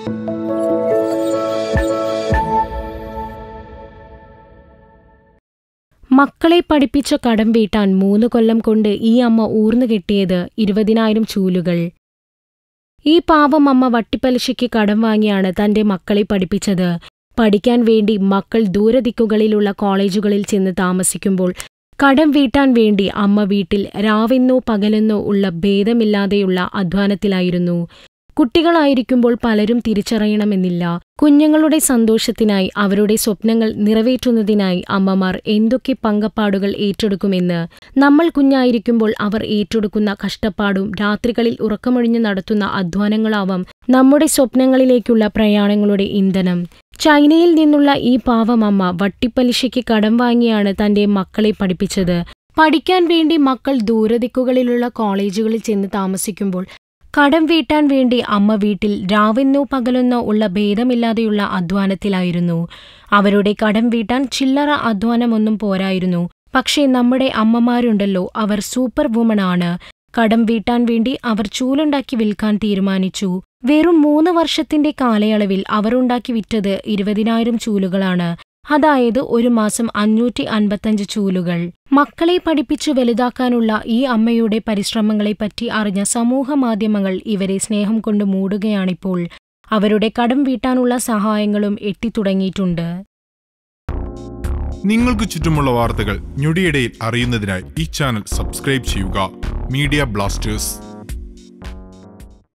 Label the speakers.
Speaker 1: മക്കളെ പഠിപ്പിച്ച കടം വീട്ടാൻ മൂന്ന് കൊല്ലം കൊണ്ട് ഈ അമ്മ ഊർന്നു കെട്ടിയത് ഇരുപതിനായിരം ചൂലുകൾ ഈ പാവം അമ്മ വട്ടിപ്പലിശയ്ക്ക് കടം വാങ്ങിയാണ് തന്റെ മക്കളെ പഠിപ്പിച്ചത് പഠിക്കാൻ വേണ്ടി മക്കൾ ദൂരദിക്കുകളിലുള്ള കോളേജുകളിൽ ചെന്ന് താമസിക്കുമ്പോൾ കടം വീട്ടാൻ വേണ്ടി അമ്മ വീട്ടിൽ രാവെന്നോ പകലെന്നോ ഉള്ള ഭേദമില്ലാതെയുള്ള അധ്വാനത്തിലായിരുന്നു കുട്ടികളായിരിക്കുമ്പോൾ പലരും തിരിച്ചറിയണമെന്നില്ല കുഞ്ഞുങ്ങളുടെ സന്തോഷത്തിനായി അവരുടെ സ്വപ്നങ്ങൾ നിറവേറ്റുന്നതിനായി അമ്മമാർ എന്തൊക്കെ പങ്കപ്പാടുകൾ ഏറ്റെടുക്കുമെന്ന് നമ്മൾ കുഞ്ഞായിരിക്കുമ്പോൾ അവർ ഏറ്റെടുക്കുന്ന കഷ്ടപ്പാടും രാത്രികളിൽ ഉറക്കമൊഴിഞ്ഞു നടത്തുന്ന അധ്വാനങ്ങളാവാം നമ്മുടെ സ്വപ്നങ്ങളിലേക്കുള്ള പ്രയാണങ്ങളുടെ ഇന്ധനം ചൈനയിൽ നിന്നുള്ള ഈ പാവമമ്മ വട്ടിപ്പലിശയ്ക്ക് കടം വാങ്ങിയാണ് തന്റെ മക്കളെ പഠിപ്പിച്ചത് പഠിക്കാൻ വേണ്ടി മക്കൾ ദൂരദിക്കുകളിലുള്ള കോളേജുകളിൽ ചെന്ന് താമസിക്കുമ്പോൾ കടം വീട്ടാൻ വേണ്ടി അമ്മ വീട്ടിൽ രാവെന്നോ പകലെന്നോ ഉള്ള ഭേദമില്ലാതെയുള്ള അധ്വാനത്തിലായിരുന്നു അവരുടെ കടം വീട്ടാൻ ചില്ലറ അധ്വാനമൊന്നും പോരായിരുന്നു പക്ഷേ നമ്മുടെ അമ്മമാരുണ്ടല്ലോ അവർ സൂപ്പർ വുമണാണ് കടം വീട്ടാൻ വേണ്ടി അവർ ചൂലുണ്ടാക്കി വിൽക്കാൻ തീരുമാനിച്ചു വെറും മൂന്ന് വർഷത്തിന്റെ കാലയളവിൽ അവർ ഉണ്ടാക്കി വിറ്റത് ഇരുപതിനായിരം ചൂലുകളാണ് അതായത് ഒരു മാസം അഞ്ഞൂറ്റി അൻപത്തഞ്ച് ചൂലുകൾ മക്കളെ പഠിപ്പിച്ചു വലുതാക്കാനുള്ള ഈ അമ്മയുടെ പരിശ്രമങ്ങളെപ്പറ്റി അറിഞ്ഞ സമൂഹ മാധ്യമങ്ങൾ ഇവരെ സ്നേഹം കൊണ്ട് മൂടുകയാണിപ്പോൾ അവരുടെ കടം വീട്ടാനുള്ള സഹായങ്ങളും എത്തിത്തുടങ്ങിയിട്ടുണ്ട്
Speaker 2: നിങ്ങൾക്ക് ചുറ്റുമുള്ള വാർത്തകൾ ഞൊടിയിടയിൽ അറിയുന്നതിനായി ഈ ചാനൽ സബ്സ്ക്രൈബ് ചെയ്യുക മീഡിയ ബ്ലാസ്റ്റേഴ്സ്